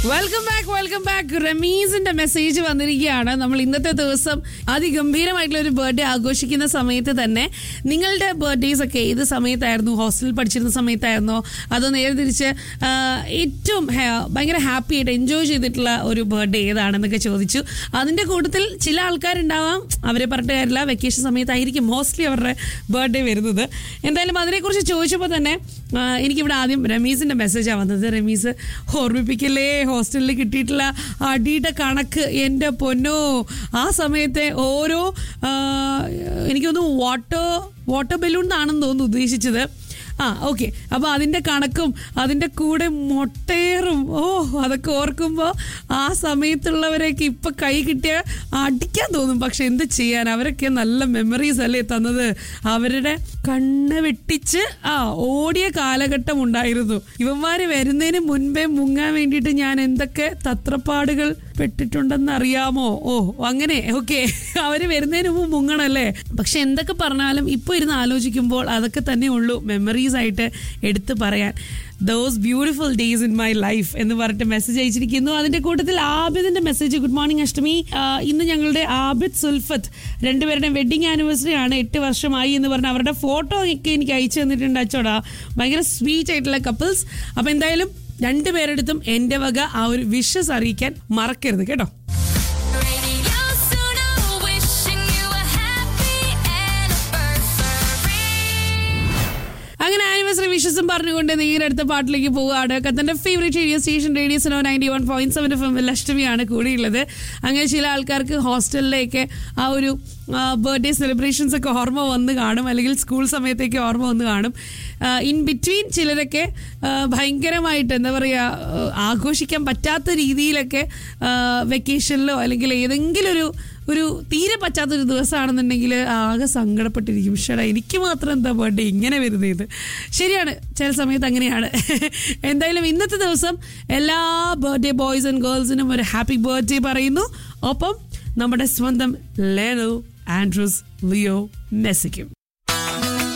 Welcome back welcome back റമീസിന്റെ message വന്നിരിക്കുകയാണ് നമ്മൾ ഇന്നത്തെ ദിവസം അതിഗംഭീരമായിട്ടുള്ള ഒരു ബർത്ത്ഡേ ആഘോഷിക്കുന്ന സമയത്ത് തന്നെ നിങ്ങളുടെ ബർത്ത്ഡേസ് ഒക്കെ ഏത് സമയത്തായിരുന്നു ഹോസ്റ്റലിൽ പഠിച്ചിരുന്ന സമയത്തായിരുന്നോ അതോ നേരെ തിരിച്ച് ആ, ഏറ്റവും ഹാ- ഭയങ്കര ഹാപ്പി ആയിട്ട് എൻജോയ് ചെയ്തിട്ടുള്ള ഒരു ബർത്ത്ഡേ ഏതാണെന്നൊക്കെ ചോദിച്ചു അതിന്റെ കൂട്ടത്തിൽ ചില ആൾക്കാരുണ്ടാവാം അവരെ പറഞ്ഞിട്ട് കാര്യമില്ല വെക്കേഷൻ സമയത്തായിരിക്കും മോസ്റ്റ്ലി അവരുടെ ബർത്ത്ഡേ വരുന്നത് എന്തായാലും അതിനെക്കുറിച്ച് ചോദിച്ചപ്പോൾ തന്നെ ആ, എനിക്കിവിടെ ആദ്യം റമീസിന്റെ മെസ്സേജാണ് വന്നത് റമീസ് ഓർമ്മിപ്പിക്കല്ലേ ഹോസ്റ്റലിൽ കിട്ടിയിട്ടുള്ള അടിയുടെ കണക്ക് എൻ്റെ പൊന്നോ ആ സമയത്തെ ഓരോ ആ, എനിക്ക് തോന്നുന്നു വാട്ടർ വാട്ടർ ബലൂൺ എന്നാണെന്ന് തോന്നുന്നു ഉദ്ദേശിച്ചത് ആ ഓക്കെ അപ്പൊ അതിന്റെ കണക്കും അതിന്റെ കൂടെ മൊട്ടേറും ഓ അതൊക്കെ ഓർക്കുമ്പോൾ ആ സമയത്തുള്ളവരെയൊക്കെ ഇപ്പൊ കൈ കിട്ടിയ അടിക്കാൻ തോന്നും പക്ഷെ എന്ത് ചെയ്യാൻ അവരൊക്കെ നല്ല മെമ്മറീസ് അല്ലേ തന്നത് അവരുടെ കണ്ണ് വെട്ടിച്ച് ആ ഓടിയ കാലഘട്ടം ഉണ്ടായിരുന്നു ഇവന്മാര് വരുന്നതിന് മുൻപേ മുങ്ങാൻ വേണ്ടിയിട്ട് ഞാൻ എന്തൊക്കെ തത്രപ്പാടുകൾ പെട്ടിട്ടുണ്ടെന്ന് അറിയാമോ ഓ അങ്ങനെ ഓക്കെ അവര് വരുന്നതിന് മുമ്പ് മുങ്ങണല്ലേ പക്ഷെ എന്തൊക്കെ പറഞ്ഞാലും ഇപ്പൊ ഇരുന്ന് ആലോചിക്കുമ്പോൾ അതൊക്കെ തന്നെ ഉള്ളൂ മെമ്മറീസ് ആയിട്ട് എടുത്തു പറയാൻ those beautiful days in my life എന്ന് പറഞ്ഞിട്ട് മെസ്സേജ് അയച്ചിരിക്കുന്നു അതിന്റെ കൂട്ടത്തിൽ ആബിദിന്റെ മെസ്സേജ് ഗുഡ് മോർണിംഗ് അഷ്ടമി ആ, ഇന്ന് ഞങ്ങളുടെ ആബിദ് സുൽഫത്ത് രണ്ടുപേരുടെയും വെഡിങ് ആനിവേഴ്സറി ആണ് എട്ട് വർഷമായി എന്ന് പറഞ്ഞ അവരുടെ ഫോട്ടോ ഒക്കെ എനിക്ക് അയച്ചു തന്നിട്ടുണ്ട് അച്ചോടാ ഭയങ്കര സ്വീറ്റ് ആയിട്ടുള്ള കപ്പിൾസ് അപ്പൊ എന്തായാലും രണ്ടുപേരെടുത്തും എന്റെ വക ആ ഒരു വിഷസ് അറിയിക്കാൻ മറക്കരുത് കേട്ടോ Radio Suno, wishing you a happy anniversary. അങ്ങനെ ആനിവേഴ്സറി വിഷസും പറഞ്ഞുകൊണ്ട് നേരെ അടുത്ത പാട്ടിലേക്ക് പോവുകയാണ് കത്തന്റെ favourite radio station radio Suno ninety one point seven F M അഷ്ടമിയാണ് കൂടിയുള്ളത് അങ്ങനെ ചില ആൾക്കാർക്ക് ഹോസ്റ്റലിലേക്ക് ആ ഒരു ബർത്ത്ഡേ സെലിബ്രേഷൻസ് ഒക്കെ ഓർമ്മ വന്ന് കാണും അല്ലെങ്കിൽ സ്കൂൾ സമയത്തേക്ക് ഓർമ്മ വന്ന് കാണും ഇൻ ബിറ്റ്വീൻ ചിലരൊക്കെ ആ, ഭയങ്കരമായിട്ട് എന്താ പറയുക ആഘോഷിക്കാൻ പറ്റാത്ത രീതിയിലൊക്കെ വെക്കേഷനിലോ അല്ലെങ്കിൽ ഏതെങ്കിലും ഒരു ഒരു തീരെ പറ്റാത്തൊരു ദിവസമാണെന്നുണ്ടെങ്കിൽ ആകെ സങ്കടപ്പെട്ടിരിക്കും ഷടാ എനിക്ക് മാത്രം എന്താ ബർത്ത്ഡേ ഇങ്ങനെ വരുന്നത് ഇത് ശരിയാണ് ചില സമയത്ത് അങ്ങനെയാണ് എന്തായാലും ഇന്നത്തെ ദിവസം എല്ലാ ബർത്ത്ഡേ ബോയ്സ് ആൻഡ് ഗേൾസിനും ഒരു ഹാപ്പി ബർത്ത്ഡേ പറയുന്നു ഒപ്പം നമ്മുടെ സ്വന്തം ലേനോ ആൻഡ്രൂസ് ലിയോ മെസ്സിക്കും